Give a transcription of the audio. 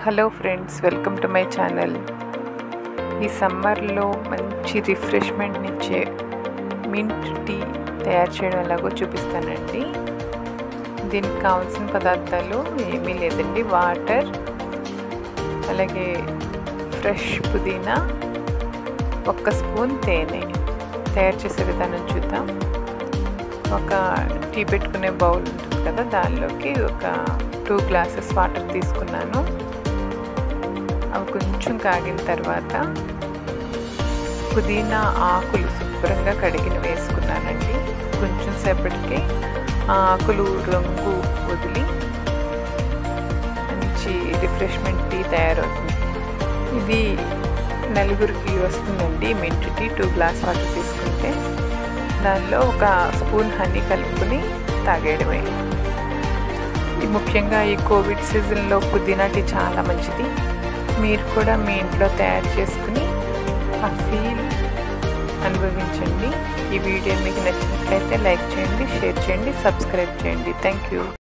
hello friends welcome to my channel ఈ సమ్మర్లో మంచి రిఫ్రెష్మెంట్ని ఇచ్చే మింట్ టీ తయారు చేయడం ఎలాగో చూపిస్తానండి దీనికి కావాల్సిన పదార్థాలు ఏమీ లేదండి వాటర్ అలాగే ఫ్రెష్ పుదీనా ఒక్క స్పూన్ తేనె తయారు చేసే విధానం చూద్దాం ఒక టీ పెట్టుకునే బౌల్ ఉంటుంది కదా దానిలోకి ఒక టూ గ్లాసెస్ వాటర్ తీసుకున్నాను అవి కొంచెం కాగిన తర్వాత పుదీనా ఆకులు శుభ్రంగా కడిగిన వేసుకున్నానండి కొంచెం సేపటికి ఆ ఆకులు రంగు వదిలి మంచి రిఫ్రెష్మెంట్ టీ తయారవుతుంది ఇది నలుగురికి వస్తుందండి mint tea two glass water తీసుకుంటే దానిలో ఒక స్పూన్ హనీ కలుపుకొని తాగేయడమే ఈ ముఖ్యంగా ఈ కోవిడ్ సీజన్లో పుదీనా టీ చాలా మంచిది మీరు కూడా మీ ఇంట్లో తయారు చేసుకుని ఆ ఫీల్ అనుభవించండి ఈ వీడియో మీకు నచ్చినట్లయితే లైక్ చేయండి షేర్ చేయండి సబ్స్క్రైబ్ చేయండి థ్యాంక్ యూ